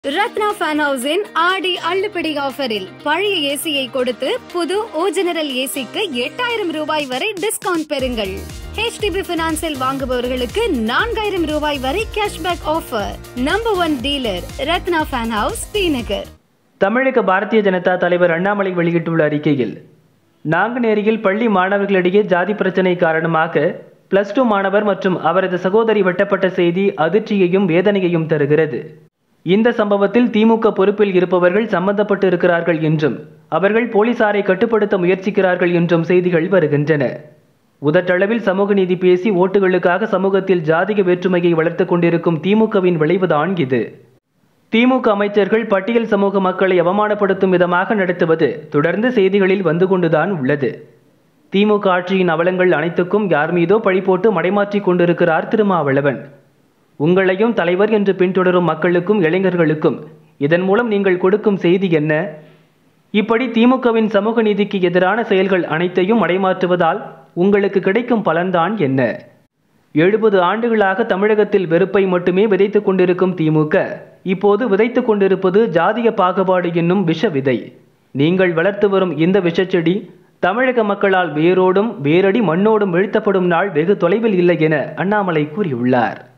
Ratna fan ஹவுஸின் ஆடி அள்ளுபடி ஆஃபரில் பழைய ஏசியை கொடுத்து புது ஓ ஜெனரல் ஏசிக்கு எட்டாயிரம் ரூபாய் வரை டிஸ்கவுண்ட் பெறுங்கள் ஹெச்டிபி பினான்சில் வாங்குபவர்களுக்கு நான்காயிரம் ரூபாய் வரை cashback offer number one dealer Ratna fan house Srinagar தமிழக பாரதிய ஜனதா தலைவர் அண்ணாமலை வெளியிட்டுள்ள அறிக்கையில் நாங்குநேரியில் பள்ளி மாணவர்களிடையே ஜாதி பிரச்சினை காரணமாக பிளஸ் டூ மாணவர் மற்றும் அவரது சகோதரி வெட்டப்பட்ட செய்தி அதிர்ச்சியையும் வேதனையையும் தருகிறது இந்த சம்பவத்தில் திமுக பொறுப்பில் இருப்பவர்கள் சம்பந்தப்பட்டு இருக்கிறார்கள் என்றும் அவர்கள் போலீசாரை கட்டுப்படுத்த முயற்சிக்கிறார்கள் என்றும் செய்திகள் வருகின்றன உதட்டளவில் சமூக நீதி பேசி ஓட்டுகளுக்காக சமூகத்தில் ஜாதிக வேற்றுமையை வளர்த்துக் கொண்டிருக்கும் திமுகவின் விளைவுதான் இது திமுக அமைச்சர்கள் பட்டியல் சமூக மக்களை அவமானப்படுத்தும் விதமாக நடத்துவது தொடர்ந்து செய்திகளில் வந்து கொண்டுதான் உள்ளது திமுக ஆட்சியின் அவலங்கள் அனைத்துக்கும் யார் மீதோ பழி போட்டு மடைமாற்றிக் கொண்டிருக்கிறார் திருமாவளவன் உங்களையும் தலைவர் என்று பின்தொடரும் மக்களுக்கும் இளைஞர்களுக்கும் இதன் மூலம் நீங்கள் கொடுக்கும் செய்தி என்ன இப்படி திமுகவின் சமூக நீதிக்கு எதிரான செயல்கள் அனைத்தையும் மடைமாற்றுவதால் உங்களுக்கு கிடைக்கும் பலன்தான் என்ன எழுபது ஆண்டுகளாக தமிழகத்தில் வெறுப்பை மட்டுமே விதைத்துக் கொண்டிருக்கும் திமுக இப்போது விதைத்துக் கொண்டிருப்பது ஜாதிய பாகுபாடு என்னும் விஷ விதை நீங்கள் வளர்த்து வரும் இந்த விஷச்செடி தமிழக மக்களால் வேரோடும் வேரடி மண்ணோடும் வீழ்த்தப்படும் நாள் வெகு தொலைவில் இல்லை என அண்ணாமலை கூறியுள்ளார்